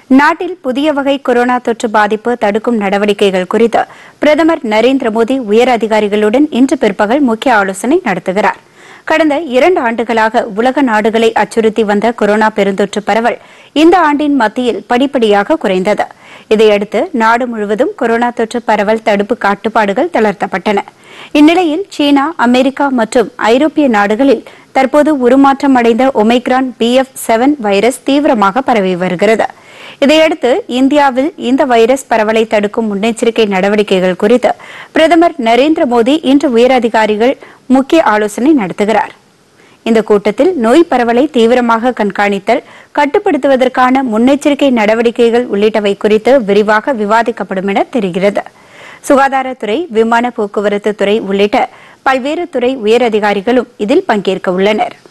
நாட்டில் புதிய வகை கொரோனா தொற்று பாதிப்பு தடுக்கும் நடவடிக்கைகள் குறித்து பிரதமர் நரேந்திர மோடி உயர் அதிகாரிகளுடன் இன்று பிற்பகல் முக்கிய ஆலோசனை நடத்துகிறார் கடந்த இரண்டு ஆண்டுகளாக உலக நாடுகளை அச்சுறுத்தி வந்த கொரோனா பெருந்தொற்று பரவல் இந்த ஆண்டின் மத்தியில் படிப்படியாக குறைந்தது இதையடுத்து நாடு முழுவதும் கொரோனா தொற்று பரவல் தடுப்பு கட்டுப்பாடுகள் தளர்த்தப்பட்டன இந்நிலையில் சீனா அமெரிக்கா மற்றும் ஐரோப்பிய நாடுகளில் தற்போது உருமாற்றம் அடைந்த Omicron B F seven virus தீவிரமாக பரவி வருகிறது இதையடுத்து இந்தியாவில் இந்த வைரஸ் பரவலை தடுக்கும் முன்னெச்சரிக்கை நடவடிக்கைகள் குறித்து பிரதமர் நரேந்திர மோடி இன்று உயரதிகாரிகள் முக்கிய ஆலோசனை நடத்துகிறார் இந்த கூட்டத்தில் நோய் பரவலை தீவிரமாக கண்காணித்தல் கட்டுப்படுத்துவதற்கான முன்னெச்சரிக்கை நடவடிக்கைகள் உள்ளிட்டவை குறித்து விரிவாக விவாதிக்கப்படும் என தெரிகிறது சுகாதாரத்துறை விமான போக்குவரத்து துறை உள்ளிட்ட பல்வேறு துறை உயரதிகாரிகளும் இதில் பங்கேற்க உள்ளனர்